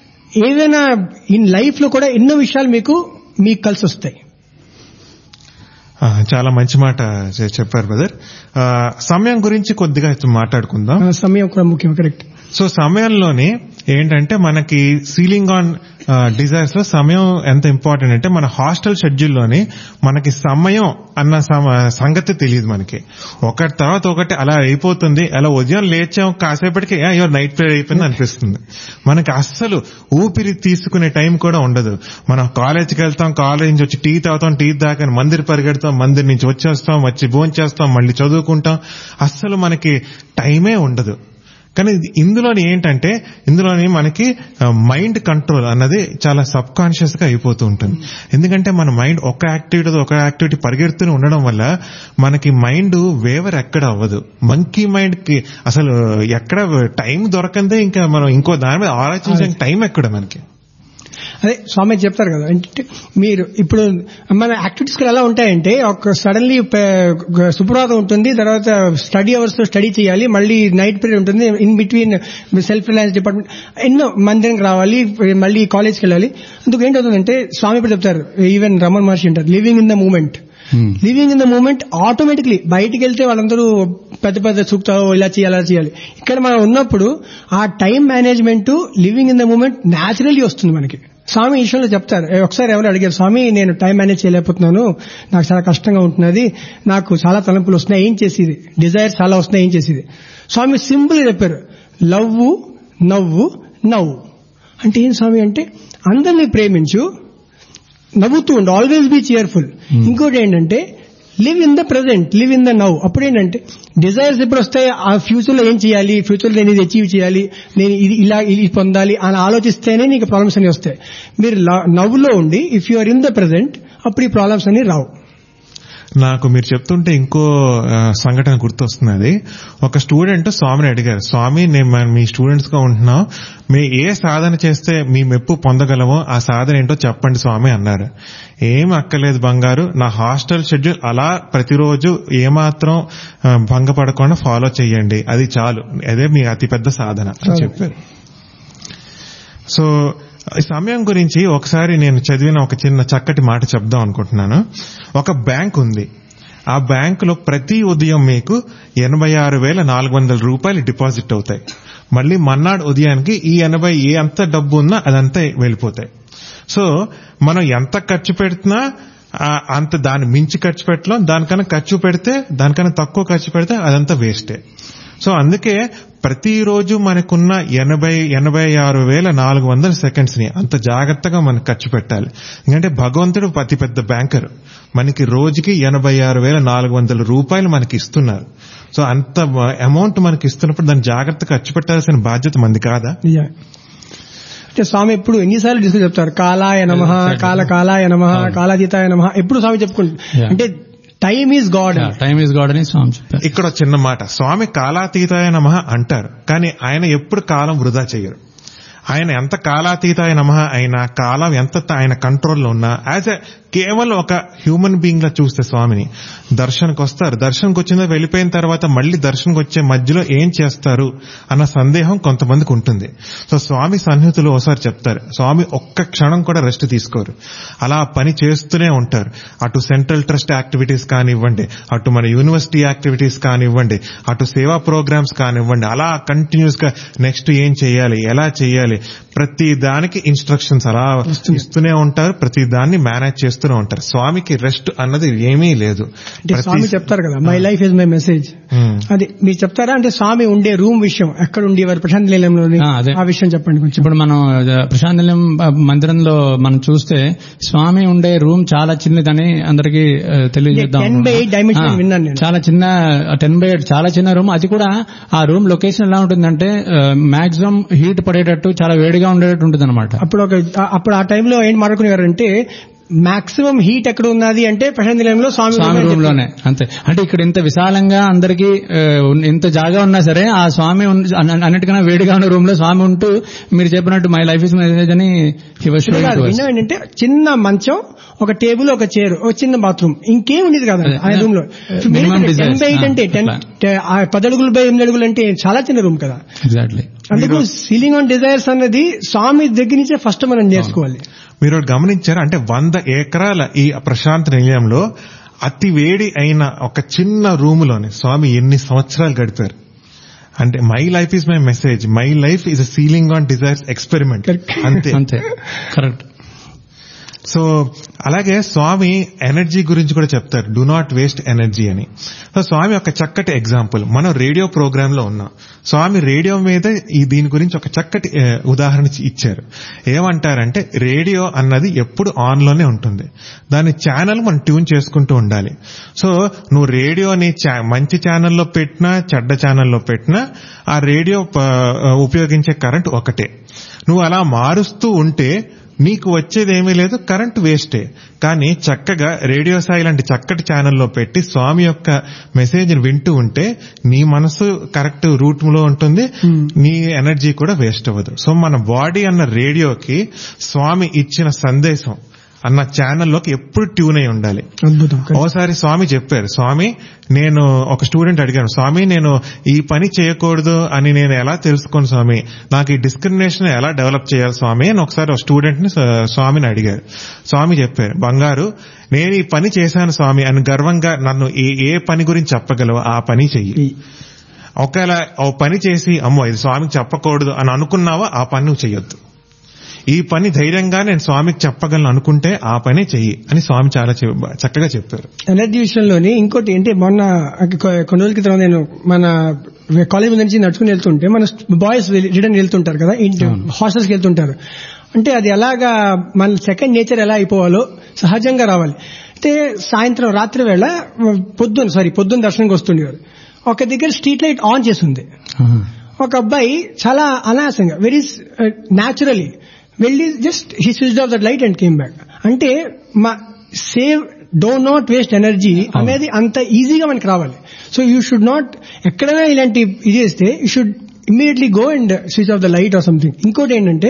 ఏదైనా ఇన్ లైఫ్ లో కూడా ఎన్నో విషయాలు మీకు మీకు కలిసి వస్తాయి ఆ, చాలా మంచి మాట చె- చెప్పారు బ్రదర్ ఆ, సమయం గురించి కొద్దిగా మాట్లాడుకుందాం ఆ సమయం కూడా ముఖ్యం కరెక్ట్ సో సమయంలోనే ఏంటంటే మనకి సీలింగ్ ఆన్ డిజైర్స్ లో సమయం ఎంత ఇంపార్టెంట్ అంటే మన హాస్టల్ షెడ్యూల్ లోని మనకి సమయం అన్న సమ- సంగతి తెలియదు మనకి ఒకటి తర్వాత ఒకటి అలా అయిపోతుంది అలా ఉదయం లేచాం కాసేపటికి అయ్యో నైట్ ప్రేయర్ అయిపోయింది అనిపిస్తుంది మనకి అస్సలు ఊపిరి తీసుకునే టైం కూడా ఉండదు మనం కాలేజ్కి వెళ్తాం కాలేజ్ నుంచి వచ్చి టీ తాగుతాం టీ తాగని మందిర్ పరిగెడతాం మందిర్ నుంచి వచ్చేస్తాం వచ్చి భోంచేస్తాం మళ్ళీ చదువుకుంటాం అస్సలు మనకి టైమే ఉండదు కానీ ఇది- ఇందులోని ఏంటంటే ఇందులోని మనకి మైండ్ కంట్రోల్ అన్నది చాలా సబ్ కాన్షియస్ గా అయిపోతూ ఉంటుంది ఎందుకంటే మన మైండ్ ఒక యాక్టివిటీ ఒక యాక్టివిటీ పరిగెడుతూనే ఉండడం వల్ల మనకి మైండ్ వేవర్ ఎక్కడ అవ్వదు మంకీ మైండ్ కి అసలు ఎక్కడ టైం దొరకందే ఇంకా మనం ఇంకో దాని మీద ఆలోచించడానికి టైం ఎక్కడ మనకి అదే స్వామి చెప్తారు కదా అంటే మీరు ఇప్పుడు మన యాక్టివిటీస్ ఎలా ఉంటాయంటే ఒక సడన్లీ సుప్రభాతం ఉంటుంది తర్వాత స్టడీ అవర్స్ లో స్టడీ చేయాలి మళ్ళీ నైట్ పీరియడ్ ఉంటుంది in between self reliance department ఎన్నో మందిరానికి రావాలి మళ్ళీ కాలేజ్కి వెళ్ళాలి అందుకు ఏంటవుతుందంటే స్వామి ఇప్పుడు చెప్తారు ఈవెన్ రమణ్ మహర్షి అంటారు living in the moment living in the moment automatically బయటికి వెళ్తే వాళ్ళందరూ పెద్ద పెద్ద సూక్తావు ఇలా చేయాలి అలా చేయాలి ఇక్కడ మనం ఉన్నప్పుడు ఆ time management living in the moment naturally వస్తుంది మనకి స్వామి ఈ విషయంలో చెప్తారు ఏ, ఒకసారి ఎవరు అడిగారు స్వామి నేను టైం మేనేజ్ చేయలేకపోతున్నాను నాకు చాలా కష్టంగా ఉంటున్నది నాకు చాలా తలంపులు వస్తున్నాయి ఏం చేసేది డిజైర్స్ చాలా వస్తున్నాయి ఏం చేసేది స్వామి సింపుల్ చెప్పారు లవ్వు నవ్వు నవ్వు అంటే ఏం స్వామి అంటే అందరినీ ప్రేమించు నవ్వుతూ ఉండు ఆల్వేస్ బీ చియర్ఫుల్ ఇంకోటి ఏంటంటే live in the present live in the now అప్పుడు ఏంటంటే డిజైర్స్ ఎప్పుడు వస్తాయి ఆ ఫ్యూచర్ లో ఏం చేయాలి ఫ్యూచర్ లో నేను ఇది అచీవ్ చేయాలి నేను ఇది ఇలా ఇది పొందాలి అని ఆలోచిస్తేనే నీకు ప్రాబ్లమ్స్ అన్ని వస్తాయి మీరు నవ్వులో ఉండి if you are in the present అప్పుడు ఈ ప్రాబ్లమ్స్ అన్ని రావు నాకు మీరు చెప్తుంటే ఇంకో ఆ, సంఘటన గుర్తొస్తున్నది ఒక స్టూడెంట్ స్వామిని అడిగారు స్వామి నేను మన- మీ స్టూడెంట్స్ గా ఉంటున్నాం మీ ఏ సాధన చేస్తే మీ మెప్పు పొందగలమో ఆ సాధన ఏంటో చెప్పండి స్వామి అన్నారు ఏం అక్కర్లేదు బంగారు నా హాస్టల్ షెడ్యూల్ అలా ప్రతిరోజు ఏమాత్రం ఆ, భంగపడకుండా ఫాలో చేయండి అది చాలు అదే మీ అతిపెద్ద సాధన అని చెప్పారు సో ఈ సమయం గురించి ఒకసారి నేను చదివిన ఒక చిన్న చక్కటి మాట చెప్దాం అనుకుంటున్నాను ఒక బ్యాంక్ ఉంది ఆ బ్యాంకులో ప్రతి ఉదయం మీకు ఎనభై ఆరు వేల నాలుగు వందల రూపాయలు డిపాజిట్ అవుతాయి మళ్ళీ మన్నాడు ఉదయానికి ఈ ఎనభై ఏ అంత డబ్బు ఉన్నా అదంతా వెళ్ళిపోతాయి సో మనం ఎంత ఖర్చు పెడుతున్నా ఆ, అంత దాన్ని మించి ఖర్చు పెట్టలేం దానికన్నా ఖర్చు పెడితే దానికన్నా తక్కువ ఖర్చు పెడితే అదంతా వేస్టే సో అందుకే ప్రతిరోజు మనకున్న ఎనభై ఎనభై ఆరు వేల నాలుగు వందల సెకండ్స్ ని అంత జాగ్రత్తగా మనం ఖర్చు పెట్టాలి ఎందుకంటే భగవంతుడు అతి పెద్ద బ్యాంకర్ మనకి రోజుకి ఎనభై ఆరు వేల నాలుగు వందల రూపాయలు మనకి ఇస్తున్నారు సో అంత అమౌంట్ మనకి ఇస్తున్నప్పుడు దాన్ని జాగ్రత్తగా ఖర్చు పెట్టాల్సిన బాధ్యత మంది కాదా నిజమే. అంటే స్వామి ఎప్పుడు ఎన్నిసార్లు డిస్కస్ చెప్తారు కాలాయ నమ Exactly. కాల కాలాయ నమ అవును. కాలాతీతాయ నమ ఎప్పుడు స్వామి చెప్పుకుంటారు Yeah. అంటే time is God time is God అని స్వామి చెప్పారు ఇక్కడ ఒక చిన్న మాట స్వామి కాలాతీతాయ నమ అంటారు కానీ ఆయన ఎప్పుడు కాలం వృధా చేయరు ఆయన ఎంత కాలాతీతాయ నమ అయినా కాలం ఎంత ఆయన కంట్రోల్లో ఉన్నా యాజ్ ఎ కేవలం ఒక హ్యూమన్ బీయింగ్ లా చూస్తే స్వామిని దర్శనకు వస్తారు దర్శనకు వచ్చిన వెళ్ళిపోయిన తర్వాత మళ్ళీ దర్శనకు వచ్చే మధ్యలో ఏం చేస్తారు అన్న సందేహం కొంతమందికి ఉంటుంది సో స్వామి సన్నిహితులు ఒకసారి చెప్తారు స్వామి ఒక్క క్షణం కూడా రెస్ట్ తీసుకోరు అలా పని చేస్తూనే ఉంటారు అటు సెంట్రల్ ట్రస్ట్ యాక్టివిటీస్ కానివ్వండి అటు మన యూనివర్సిటీ యాక్టివిటీస్ కానివ్వండి అటు సేవా ప్రోగ్రామ్స్ కానివ్వండి అలా కంటిన్యూస్ గా నెక్స్ట్ ఏం చేయాలి ఎలా చేయాలి ప్రతి దానికి ఇన్స్ట్రక్షన్స్ అలా ఇస్తూనే ఉంటారు ప్రతి దాన్ని మేనేజ్ చేస్తూనే ఉంటారు స్వామికి రెస్ట్ అన్నది ఏమీ లేదు అంటే ప్రతి- స్వామి చెప్తారు కదా my life is my message Hmm. అది మీరు చెప్తారా అంటే స్వామి ఉండే రూమ్ విషయం ఎక్కడ ఉండేవారు ప్రశాంత్ నిలయంలోని ఆ, అదే. ఆ విషయం చెప్పండి కొంచెం ఇప్పుడు మనం ఆ, ప్రశాంత్ నిలయం ఆ, మందిరంలో మనం చూస్తే స్వామి ఉండే రూమ్ చాలా చిన్నదని అందరికి తెలియజేద్దాం 10 by 8 dimension ఆ, విన్నాను నేను. చాలా చిన్న టెన్ బై ఎయిట్ చాలా చిన్న రూమ్ అది కూడా ఆ రూమ్ లొకేషన్ ఎలా ఉంటుందంటే మాక్సిమం హీట్ పడేటట్టు చాలా వేడిగా ఉండేటట్టు ఉంటుంది అనమాట అప్పుడు ఒక ఆ- అప్పుడు ఆ టైంలో ఏం మాట్లాడుకునేవారంటే మాక్సిమం హీట్ ఎక్కడ ఉన్నది అంటే ప్రశాంత్ నిలయంలో స్వామి స్వామి room అని రూమ్ లోనే అంతే అంటే ఇక్కడ ఇంత విశాలంగా అందరికి ఇంత జాగా ఉన్నా సరే ఆ స్వామి ఉన్న- అన్న- అన్నిటికన్నా వేడిగా ఉన్న రూమ్ లో స్వామి ఉంటూ మీరు చెప్పినట్టు మై లైఫ్ ఇస్ మెసేజ్ అని he was showing కాదు, to us. విన్నాం ఏంటంటే చిన్న మంచం ఒక టేబుల్ ఒక చైర్ ఒక చిన్న బాత్రూమ్ ఇంకేం ఉండేది కదా అదే, ఆ అదే. రూమ్ లో Minimum ten desires. By eight అంటే ఆ, టెన్ అట్లా. పది అడుగులు బై ఎనిమిది అడుగులు అంటే చాలా చిన్న రూమ్ కదా ఎగ్జాక్ట్లీ అందుకు సీలింగ్ ఆన్ డిజైర్స్ అన్నది స్వామి దగ్గర నుంచే ఫస్ట్ మనం నేర్చుకోవాలి మీరు ఒకటి గమనించారా అంటే వంద ఎకరాల ఈ ప్రశాంత నిలయంలో అతి వేడి అయిన ఒక చిన్న రూములోనే స్వామి ఎన్ని సంవత్సరాలు గడిపారు అంటే my life is my message my life is a ceiling on desires experiment అంతే అంతే కరెక్ట్ సో అలాగే స్వామి ఎనర్జీ గురించి కూడా చెప్తారు డు నాట్ వేస్ట్ ఎనర్జీ అని సో స్వామి ఒక చక్కటి ఎగ్జాంపుల్ మనం రేడియో ప్రోగ్రామ్ లో ఉన్నాం స్వామి రేడియో మీద ఈ దీని గురించి ఒక చక్కటి ఏ, ఉదాహరణ ఇచ్చి- ఇచ్చారు ఏమంటారంటే రేడియో అన్నది ఎప్పుడు ఆన్ లోనే ఉంటుంది దాని ఛానల్ మనం ట్యూన్ చేసుకుంటూ ఉండాలి సో నువ్వు రేడియోని చా- మంచి ఛానల్లో పెట్టినా చెడ్డ ఛానల్లో పెట్టినా ఆ రేడియో ప- ఉపయోగించే కరెంట్ ఒకటే నువ్వు అలా మారుస్తూ ఉంటే నీకు వచ్చేది ఏమీ లేదు కరెంట్ వేస్టే కానీ చక్కగా రేడియో సాయి లాంటి చక్కటి ఛానల్లో పెట్టి స్వామి యొక్క మెసేజ్ వింటూ ఉంటే నీ మనసు కరెక్ట్ రూట్ లో ఉంటుంది నీ ఎనర్జీ కూడా వేస్ట్ అవ్వదు సో మన బాడీ అన్న రేడియోకి స్వామి ఇచ్చిన సందేశం అన్న ఛానల్లోకి ఎప్పుడు ట్యూన్ అయి ఉండాలి అద్భుతం ఓసారి స్వామి చెప్పారు స్వామి నేను ఒక స్టూడెంట్ అడిగాను స్వామి నేను ఈ పని చేయకూడదు అని నేను ఎలా తెలుసుకోను స్వామి నాకు ఈ డిస్క్రిమినేషన్ ఎలా డెవలప్ చేయాలి స్వామి అని ఒకసారి ఒక స్టూడెంట్ ని స్వా- స్వామిని అడిగారు స్వామి చెప్పారు బంగారు నేను ఈ పని చేశాను స్వామి అని గర్వంగా నన్ను ఏ ఏ పని గురించి చెప్పగలవు ఆ పని చెయ్యి ఒకవేళ ఓ పని చేసి అమ్మో ఇది స్వామికి చెప్పకూడదు అని అనుకున్నావా ఆ పని నువ్వు చెయ్యొద్దు ఈ పని ధైర్యంగా నేను స్వామికి చెప్పగలను అనుకుంటే ఆ పని చెయ్యి అని స్వామి చాలా చె- చక్కగా చెప్పారు ఎనర్జీ విషయంలోని ఇంకోటి అంటే మొన్న కొ- కొన్ని రోజుల క్రితం నేను మన కాలేజ్ మీద నుంచి నడుచుకుని వెళ్తుంటే మన బాయ్స్ రిటర్న్ వెళ్తుంటారు కదా ఇంటి హాస్టల్స్కి వెళ్తుంటారు అంటే అది ఎలాగా మన సెకండ్ నేచర్ ఎలా అయిపోవాలో సహజంగా రావాలి అయితే సాయంత్రం రాత్రి వేళ పొద్దున్న సారీ పొద్దున్న దర్శనంకి వస్తుండేవారు ఒక దగ్గర స్ట్రీట్ లైట్ ఆన్ చేసింది ఒక అబ్బాయి చాలా అనాయాసంగా వెరీ న్యాచురలీ వెళ్ళి just he switch off that light and came back అంటే మా save do not waste energy అనేది అంత ఈజీగా మనకి రావాలి సో యూ షుడ్ నాట్ ఎక్కడైనా ఇలాంటి ఇది చేస్తే you should immediately go and switch off the light or something ఇంకోటి ఏంటంటే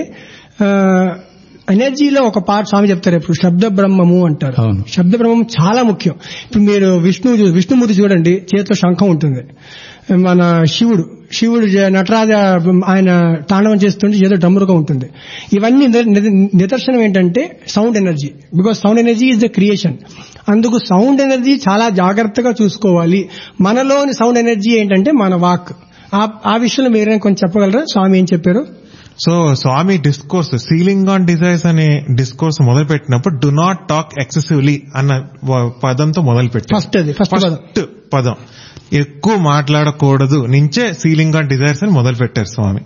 ఎనర్జీలో ఒక పార్ట్ స్వామి చెప్తారు ఇప్పుడు శబ్ద బ్రహ్మము అంటారు అవును. శబ్ద బ్రహ్మం చాలా ముఖ్యం ఇప్పుడు మీరు విష్ణు విష్ణుమూర్తి చూడండి చేతిలో శంఖం ఉంటుంది మన శివుడు శివుడు జ- నటరాజ ఆయన తాండవం చేస్తుంటే ఏదో డమ్మురుగా ఉంటుంది ఇవన్నీ నిద- నిద- నిదర్శనం ఏంటంటే sound energy because sound energy is the creation అందుకు సౌండ్ ఎనర్జీ చాలా జాగ్రత్తగా చూసుకోవాలి మనలోని సౌండ్ ఎనర్జీ ఏంటంటే మన వాక్ ఆ- ఆ విషయంలో మీరేం కొంచెం చెప్పగలరా స్వామి ఏం చెప్పారు so Swami discourse ceiling on desires అనే డిస్కోర్స్ మొదలు పెట్టినప్పుడు డు నాట్ టాక్ ఎక్సెసివ్లీ అన్న వ- పదంతో మొదలు పెట్టారు ఫస్ట్ అది ఫస్ట్ పదం ఫస్ట్ పదం ఎక్కువ మాట్లాడకూడదు నుంచే సీలింగ్ ఆన్ డిజైర్స్ అని మొదలు పెట్టారు స్వామి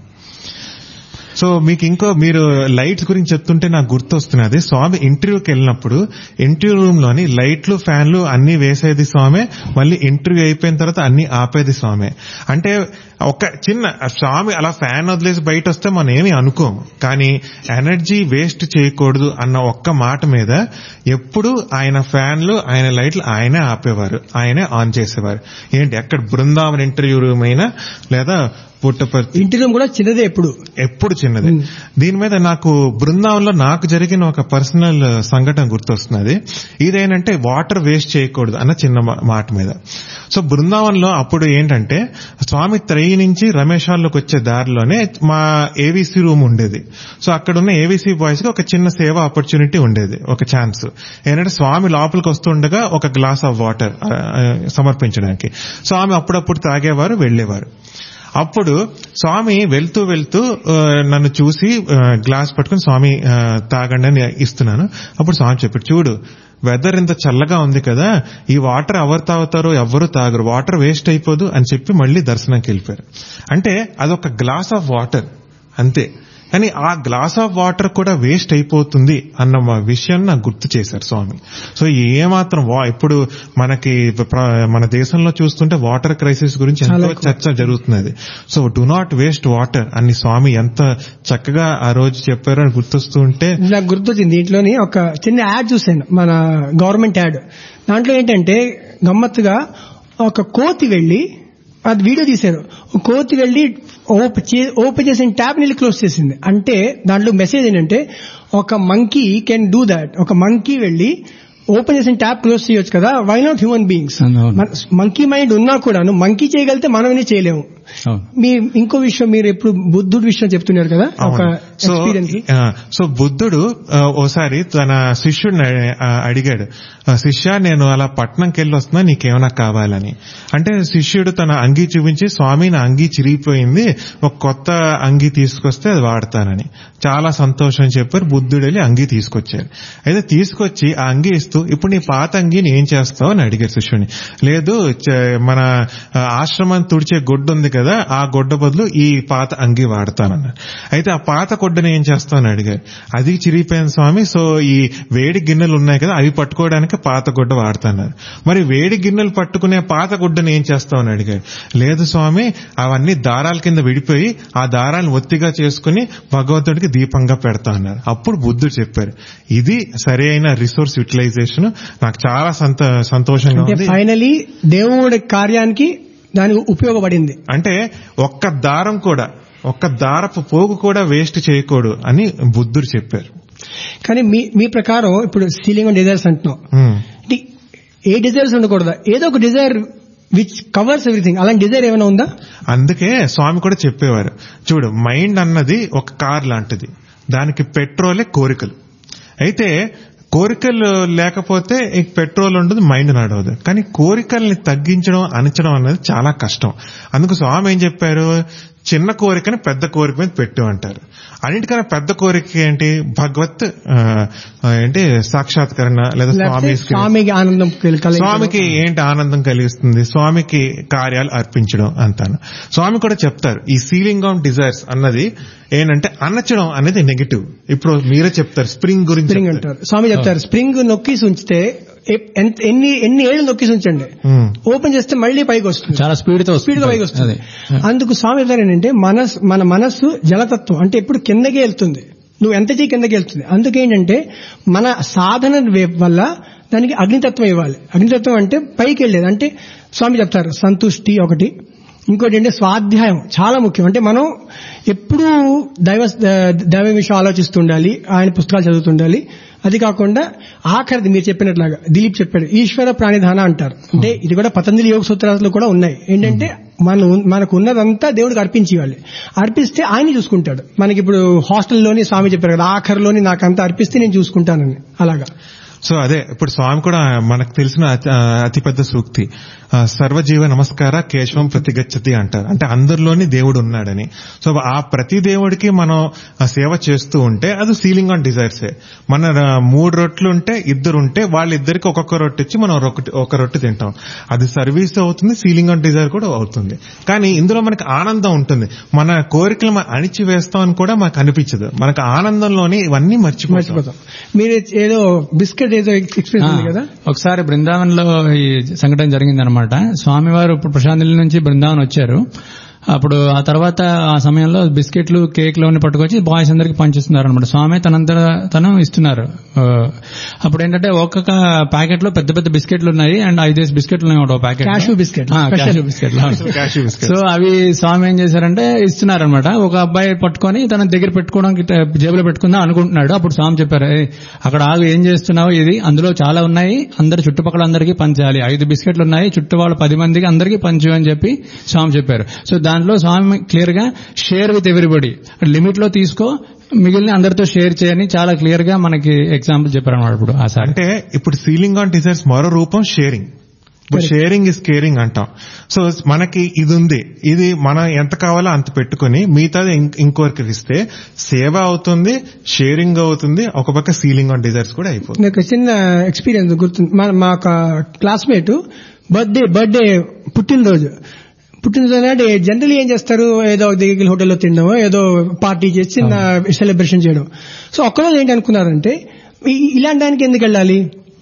సో మీకు ఇంకో మీరు లైట్స్ గురించి చెప్తుంటే నాకు గుర్తొస్తున్నది స్వామి ఇంటర్వ్యూకి వెళ్ళినప్పుడు ఇంటర్వ్యూ రూమ్ లోని లైట్లు ఫ్యాన్లు అన్ని వేసేది స్వామి మళ్ళీ ఇంటర్వ్యూ అయిపోయిన తర్వాత అన్ని ఆపేది స్వామి అంటే ఒక చిన్న స్వామి అలా ఫ్యాన్ వదిలేసి బయట వస్తే మనం ఏమి అనుకోము కానీ ఎనర్జీ వేస్ట్ చేయకూడదు అన్న ఒక్క మాట మీద ఎప్పుడు ఆయన ఫ్యాన్లు ఆయన లైట్లు ఆయనే ఆపేవారు ఆయనే ఆన్ చేసేవారు ఏంటి ఎక్కడ బృందావన్ ఇంటర్వ్యూ రూమ్ అయినా లేదా పుట్టపర్తి ఇంటి రూమ్ కూడా చిన్నదే ఎప్పుడు ఎప్పుడు చిన్నది దీని మీద నాకు బృందావనంలో నాకు జరిగిన ఒక పర్సనల్ సంఘటన గుర్తొస్తున్నది ఇదేంటంటే వాటర్ వేస్ట్ చేయకూడదు అన్న చిన్న మా- మాట మీద సో బృందావనంలో అప్పుడు ఏంటంటే స్వామి త్రై నుంచి రమేషాల్లోకి వచ్చే దారిలోనే మా ఏవీసీ రూమ్ ఉండేది సో అక్కడ ఉన్న ఏవీసీ బాయ్స్ కి ఒక చిన్న సేవ ఆపర్చునిటీ ఉండేది ఒక ఛాన్స్ ఏంటంటే స్వామి లోపలికి వస్తుండగా ఒక గ్లాస్ ఆఫ్ వాటర్ సమర్పించడానికి స్వామి అప్పుడప్పుడు తాగేవారు వెళ్లేవారు అప్పుడు స్వామి వెళ్తూ వెళ్తూ ఆ, నన్ను చూసి ఆ, గ్లాస్ పట్టుకుని స్వామి ఆ, తాగండి అని ఇస్తున్నాను అప్పుడు స్వామి చెప్పాడు చూడు వెదర్ ఇంత చల్లగా ఉంది కదా ఈ వాటర్ ఎవరు తాగుతారో ఎవరు తాగరు వాటర్ వేస్ట్ అయిపోదు అని చెప్పి మళ్ళీ దర్శనంకి వెళ్ళిపోయారు అంటే అదొక గ్లాస్ ఆఫ్ వాటర్ అంతే కానీ ఆ గ్లాస్ ఆఫ్ వాటర్ కూడా వేస్ట్ అయిపోతుంది అన్న మా విషయాన్ని నాకు గుర్తు చేశారు స్వామి సో ఏమాత్రం వా ఇప్పుడు మనకి ప్ర- మన దేశంలో చూస్తుంటే వాటర్ క్రైసిస్ గురించి చాలా ఎంతో ఎక్కువ. చర్చ జరుగుతున్నది so do not waste water అని స్వామి ఎంత చక్కగా ఆ రోజు చెప్పారో అని గుర్తొస్తూ ఉంటే నాకు గుర్తొచ్చింది దీంట్లోని ఒక చిన్న యాడ్ చూశాను మన గవర్నమెంట్ యాడ్ దాంట్లో ఏంటంటే గమ్మత్తుగా ఒక కోతి వెళ్లి అది వీడియో తీశారు ఒక కోతి వెళ్లి ఓపెన్ చే- ఓపెన్ చేసిన ట్యాప్ నీళ్ళు క్లోజ్ చేసింది అంటే దాంట్లో మెసేజ్ ఏంటంటే ఒక మంకీ కెన్ డూ దాట్ ఒక మంకీ వెళ్లి ఓపెన్ చేసిన ట్యాప్ క్లోజ్ చేయొచ్చు కదా వై నాట్ హ్యూమన్ బీయింగ్స్ అవును. మంకీ మైండ్ ఉన్నా కూడాను మంకీ చేయగలిగితే మనమని చేయలేము అవును మీ ఇంకో విషయం మీరు ఎప్పుడు బుద్ధుడి విషయం చెప్తున్నారు కదా ఒక అవును. సో ఎక్స్పీరియన్స్ ఆ, సో బుద్ధుడు ఆ, ఓసారి తన శిష్యుడిని అడి- ఆ, అడిగాడు "ఆ, శిష్య నేను అలా పట్నంకి వెళ్ళి వస్తున్నా నీకేమైనా కావాలని అంటే శిష్యుడు తన అంగీ చూపించి స్వామి నా అంగీ చిరిగిపోయింది ఒక కొత్త అంగీ తీసుకొస్తే అది వాడతానని చాలా సంతోషం అని చెప్పారు బుద్ధుడు వెళ్ళి అంగీ తీసుకొచ్చారు అయితే తీసుకొచ్చి ఆ అంగీ ఇస్తూ ఇప్పుడు నీ పాత అంగీని ఏం చేస్తావు అని అడిగారు శిష్యుడిని లేదు చ- మన ఆ, ఆశ్రమం తుడిచే గొడ్డు ఉంది కదా ఆ గొడ్డ బదులు ఈ పాత అంగీ వాడతానన్నారు అయితే ఆ పాత గుడ్డని ఏం చేస్తామని అడిగారు అది చిరిగిపోయింది స్వామి సో ఈ వేడి గిన్నెలు ఉన్నాయి కదా అవి పట్టుకోవడానికి పాత గుడ్డ వాడతాన్నారు మరి వేడి గిన్నెలు పట్టుకునే పాత గుడ్డని ఏం చేస్తామని అడిగారు లేదు స్వామి అవన్నీ దారాల కింద విడిపోయి ఆ దారాలను ఒత్తిగా చేసుకుని భగవంతుడికి దీపంగా పెడతా అన్నారు అప్పుడు బుద్ధుడు చెప్పారు ఇది సరి అయిన రిసోర్స్ యూటిలైజేషన్ నాకు చాలా సంత సంతోషంగా అంటే ఉంది ఫైనలీ దేవుడి కార్యానికి దానికి ఉపయోగపడింది అంటే ఒక్క దారం కూడా ఒక్క దారపు పోగు కూడా వేస్ట్ చేయకూడదు అని బుద్ధుడు చెప్పారు కానీ మీ మీ ప్రకారం ఇప్పుడు సీలింగ్ అండ్ డిజైర్స్ అంటున్నాం హ్మ్. అంటే ఏ డిజైర్స్ ఉండకూడదా ఏదో ఒక డిజైర్ విచ్ కవర్స్ ఎవ్రీథింగ్ అలాంటి డిజైర్ ఏమైనా ఉందా అందుకే స్వామి కూడా చెప్పేవారు చూడు మైండ్ అన్నది ఒక కార్ లాంటిది దానికి పెట్రోలే కోరికలు అయితే కోరికలు లేకపోతే ఈ పెట్రోల్ ఉండదు మైండ్ నడవదు కానీ కోరికల్ని తగ్గించడం అణచడం అన్నది చాలా కష్టం అందుకు స్వామి ఏం చెప్పారు చిన్న కోరికని పెద్ద కోరిక మీద పెట్టు అంటారు అన్నిటికన్నా పెద్ద కోరిక ఏంటి భగవత్ ఆ, ఆ, ఏంటి సాక్షాత్కరణ లేదా లేకపోతే స్వామి స్వామికి ఆనందం కలిగించడం. స్వామికి ఏంటి ఆనందం కలిగిస్తుంది స్వామికి కార్యాలు అర్పించడం అంతాను స్వామి కూడా చెప్తారు ఈ సీలింగ్ ఆఫ్ డిజైర్స్ అన్నది ఏంటంటే అన్నచడం అనేది నెగిటివ్ ఇప్పుడు మీరే చెప్తారు స్ప్రింగ్ గురించి స్ప్రింగ్ చెప్తారు. అంటారు స్వామి చెప్తారు స్ప్రింగ్ నొక్కిసి ఉంచితే ఎ- ఎంత- ఎన్ని ఎన్ని ఏళ్ళు నొక్కిసి ఉంచండి ఉమ్, ఓపెన్ చేస్తే మళ్ళీ పైకి వస్తుంది చాలా స్పీడ్ తో స్పీడ్ గా పైకి వస్తుంది అదే అందుకు స్వామి చెప్తారు ఏంటంటే మనస్ మన మనస్సు జలతత్వం అంటే ఎప్పుడు కిందకే వెళ్తుంది నువ్వు ఎంత చేయి కిందకి వెళ్తుంది అందుకేంటంటే మన సాధన వే- వల్ల దానికి అగ్నితత్వం ఇవ్వాలి అగ్నితత్వం అంటే పైకి వెళ్ళేది అంటే స్వామి చెప్తారు సంతుష్టి ఒకటి ఇంకోటి అంటే స్వాధ్యాయం చాలా ముఖ్యం అంటే మనం ఎప్పుడూ దైవ దైవ విషయం ఆలోచిస్తుండాలి ఆయన పుస్తకాలు చదువుతుండాలి అది కాకుండా ఆఖరిది మీరు చెప్పినట్లాగా దిలీప్ చెప్పాడు ఈశ్వర ప్రాణిధాన అంటారు అంటే ఇది కూడా పతంజలి యోగ సూత్రాలు కూడా ఉన్నాయి ఏంటంటే మన మనకు ఉన్నదంతా దేవుడికి అర్పించి ఇవ్వాలి అర్పిస్తే ఆయన చూసుకుంటాడు మనకి ఇప్పుడు హాస్టల్లోని స్వామి చెప్పారు కదా ఆఖరిలోని నాకంతా అర్పిస్తే నేను చూసుకుంటానని అలాగా సో అదే ఇప్పుడు స్వామి కూడా మనకు తెలిసిన అతి- అతిపెద్ద సూక్తి ఆ, సర్వజీవ నమస్కార కేశవం ప్రతిగచ్చతి అంటారు అంటే అందరిలోని దేవుడు ఉన్నాడని సో ఆ ప్రతి దేవుడికి మనం ఆ సేవ చేస్తూ ఉంటే అది సీలింగ్ ఆన్ డిజైర్సే మన ఆ, మూడు రొట్లు ఉంటే ఇద్దరు ఉంటే వాళ్ళిద్దరికి ఒక్కొక్క రొట్టె ఇచ్చి మనం ఒకటి ఒక రొట్టె తింటాం అది సర్వీస్ అవుతుంది సీలింగ్ ఆన్ డిజైర్ కూడా అవుతుంది కానీ ఇందులో మనకి ఆనందం ఉంటుంది మన కోరికలు మనం అణిచివేస్తాం అని కూడా మనకు అనిపించదు మనకు ఆనందంలోనే ఇవన్నీ మర్చిపోతాం మర్చిపోతాం మీరు ఏదో బిస్కెట్ ఏదో ఎక్స్పీరియన్స్ ఉంది కదా ఒకసారి బృందావన్ లో ఈ సంఘటన జరిగింది అనమాట స్వామివారు ఇప్పుడు ప్రశాంతిల నుంచి బృందావన్ వచ్చారు అప్పుడు ఆ తర్వాత ఆ సమయంలో బిస్కెట్లు కేక్లు అన్ని పట్టుకొచ్చి బాయ్స్ అందరికి పంచిస్తున్నారు అనమాట స్వామి తనంత తను ఇస్తున్నారు ఆ, అప్పుడు ఏంటంటే ఒక్కొక్క ప్యాకెట్ లో పెద్ద పెద్ద బిస్కెట్లు ఉన్నాయి అండ్ ఐదేసి బిస్కెట్లు ఉన్నాయి ఒక ప్యాకెట్ Cashew biscuit. క్యాషూ బిస్కెట్లు Cashew biscuits. సో అవి స్వామి ఏం చేశారంటే ఇస్తున్నారనమాట ఒక అబ్బాయి పట్టుకొని తన దగ్గర పెట్టుకోవడానికి ట- జేబులో పెట్టుకుందాం అనుకుంటున్నాడు అప్పుడు స్వామి చెప్పారు "ఏయ్, అక్కడ ఆగు ఏం చేస్తున్నావు ఇది అందులో చాలా ఉన్నాయి అందరు చుట్టుపక్కల అందరికీ పంచాలి ఐదు బిస్కెట్లు ఉన్నాయి చుట్టూ వాళ్ళ పది మందికి అందరికీ పంచు అని చెప్పి స్వామి చెప్పారు సో దాంట్లో స్వామి క్లియర్ గా షేర్ విత్ ఎవ్రీబడి లిమిట్ లో తీసుకో మిగిలిన అందరితో షేర్ చేయని చాలా క్లియర్ గా మనకి ఎగ్జాంపుల్ చెప్పారు అనమాట ఇప్పుడు ఆ సారి అంటే ఇప్పుడు సీలింగ్ ఆన్ డిజైర్స్ మరో రూపం షేరింగ్ ఇప్పుడు షేరింగ్ ఇస్ కేరింగ్ అంటాం సో మనకి ఇది ఉంది ఇది మనం ఎంత కావాలో అంత పెట్టుకుని మిగతాది ఇం- ఇంకొకరికి ఇస్తే సేవ అవుతుంది షేరింగ్ అవుతుంది ఒక పక్క సీలింగ్ ఆన్ డిజైర్స్ కూడా అయిపోతుంది నాకు చిన్న ఎక్స్పీరియన్స్ గుర్తుంది మా మా క్లాస్మేట్ బర్త్డే బర్త్డే పుట్టినరోజు పుట్టినరోజు నాడు జనరల్ ఏం చేస్తారు ఏదో దిగిల్ హోటల్లో తినడం ఏదో పార్టీ చేసి చిన్న సెలబ్రేషన్ చేయడం సో ఒక్కరోజు ఏంటి అనుకున్నారంటే ఈ- ఇలాంటి దానికి ఎందుకు వెళ్ళాలి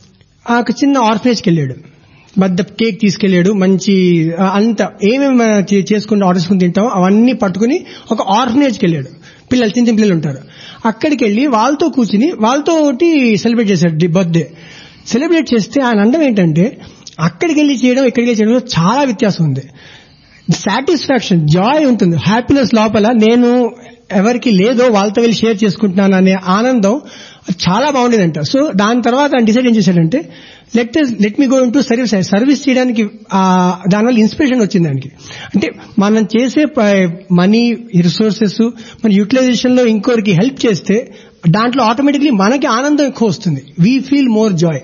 ఆ ఒక చిన్న ఆర్ఫనేజ్కి వెళ్ళాడు పెద్ద కేక్ తీసుకెళ్లాడు మంచి ఆ, అంత ఏమేమి మనం చే- చేసుకుని ఆర్డర్ చేసుకుని తింటామో అవన్నీ పట్టుకుని ఒక ఆర్ఫనేజ్కి వెళ్ళాడు పిల్లలు చిన్న చిన్న పిల్లలు ఉంటారు అక్కడికి వెళ్ళి వాళ్ళతో కూర్చుని వాళ్ళతో సెలబ్రేట్ చేశాడు బర్త్డే సెలబ్రేట్ చేస్తే ఆయన అండం ఏంటంటే అక్కడికి వెళ్ళి చేయడం ఇక్కడికి వెళ్ళి చేయడంలో చాలా వ్యత్యాసం ఉంది సాటిస్ఫాక్షన్ జాయ్ ఉంటుంది హ్యాపీనెస్ లోపల నేను ఎవరికి లేదో వాళ్ళతో వెళ్ళి షేర్ చేసుకుంటున్నాను అనే ఆనందం చాలా బాగుండేదంట సో దాని తర్వాత ఆయన డిసైడ్ ఏం చేశాడంటే let let me go into service service చేయడానికి ఆ, దానివల్ల ఇన్స్పిరేషన్ వచ్చింది దానికి అంటే మనం చేసే మనీ రిసోర్సెస్ మన యూటిలైజేషన్ లో ఇంకోరికి హెల్ప్ చేస్తే దాంట్లో ఆటోమేటిక్లీ మనకి ఆనందం ఎక్కువ వస్తుంది వీ ఫీల్ మోర్ జాయ్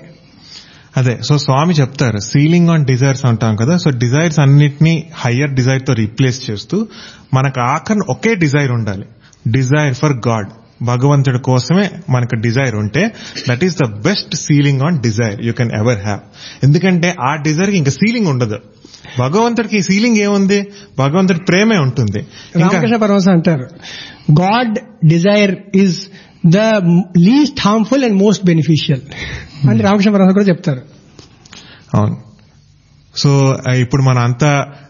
అదే సో స్వామి చెప్తారు సీలింగ్ ఆన్ డిజైర్స్ అంటాం కదా సో డిజైర్స్ అన్నిటినీ హయ్యర్ డిజైర్ తో రీప్లేస్ చేస్తూ మనకు ఆఖరి ఒకే డిజైర్ ఉండాలి డిజైర్ ఫర్ గాడ్ భగవంతుడి కోసమే మనకు డిజైర్ ఉంటే that is the best ceiling on desire you can ever have ఎందుకంటే ఆ డిజైర్ కి ఇంకా సీలింగ్ ఉండదు భగవంతుడికి సీలింగ్ ఏముంది భగవంతుడి ప్రేమే ఉంటుంది ఇంకా రామకృష్ణ పరమహంస అంటారు God desire is the least harmful and most beneficial అని రామకృష్ణ పరమహంస కూడా చెప్తారు అవును సో ఆ, ఇప్పుడు మన అంతా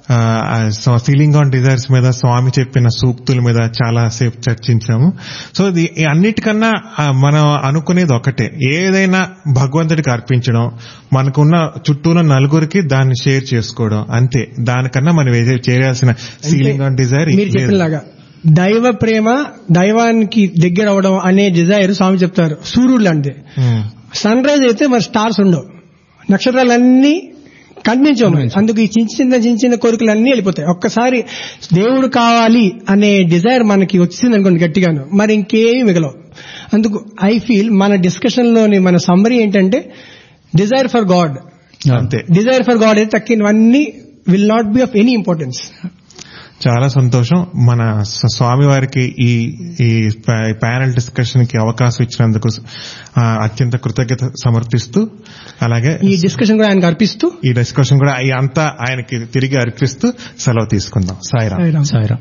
సీలింగ్ ఆన్ డిజైర్స్ మీద స్వామి చెప్పిన సూక్తుల మీద చాలా సేపు చర్చించాము సో ఇది ఈ అన్నిటికన్నా ఆ, మనం అనుకునేది ఒకటే ఏదైనా భగవంతుడికి అర్పించడం మనకున్న చుట్టూన నలుగురికి దాన్ని షేర్ చేసుకోవడం అంతే దానికన్నా మనం ఏ- చేయాల్సిన సీలింగ్ ఆన్ డిజైర్ మీరు చెప్పినలాగా దైవ ప్రేమ దైవానికి దగ్గర అవడం అనే డిజైర్ స్వామి చెప్తారు సూర్యుడు లాంటిది సన్ రైజ్ అయితే మరి స్టార్స్ ఉండవు నక్షత్రాలన్నీ కనిపించవు మరి. అందుకు ఈ చిన్న చిన్న చిన్న చిన్న కోరికలన్నీ వెళ్ళిపోతాయి ఒక్కసారి దేవుడు కావాలి అనే డిజైర్ మనకి వచ్చింది అనుకోండి గట్టిగాను మరి ఇంకేమీ మిగలవు అందుకు ఐ ఫీల్ మన డిస్కషన్ లోని మన సమ్మరీ ఏంటంటే డిజైర్ ఫర్ గాడ్ అంతే డిజైర్ ఫర్ గాడ్ అయితే తక్కినవన్నీ will not be of any importance చాలా సంతోషం మన స్వ- స్వామి వారికి ఈ ఈ ప- ప్యానెల్ డిస్కషన్ కి అవకాశం ఇచ్చినందుకు ఆ, అత్యంత కృతజ్ఞత సమర్పిస్తూ అలాగే ఈ డిస్కషన్ కూడా ఆయనకు అర్పిస్తూ ఈ డిస్కషన్ కూడా ఈ అంతా ఆయనకి తిరిగి అర్పిస్తూ సెలవు తీసుకుందాం సాయిరామ్ సాయిరామ్. సాయిరా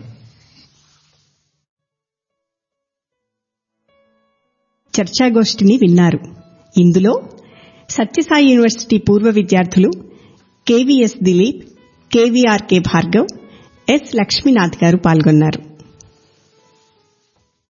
చర్చాగోష్ఠిని విన్నారు ఇందులో సత్యసాయి యూనివర్సిటీ పూర్వ విద్యార్థులు K V S Dilip K V R K Bhargav S Lakshminath గారు పాల్గొన్నారు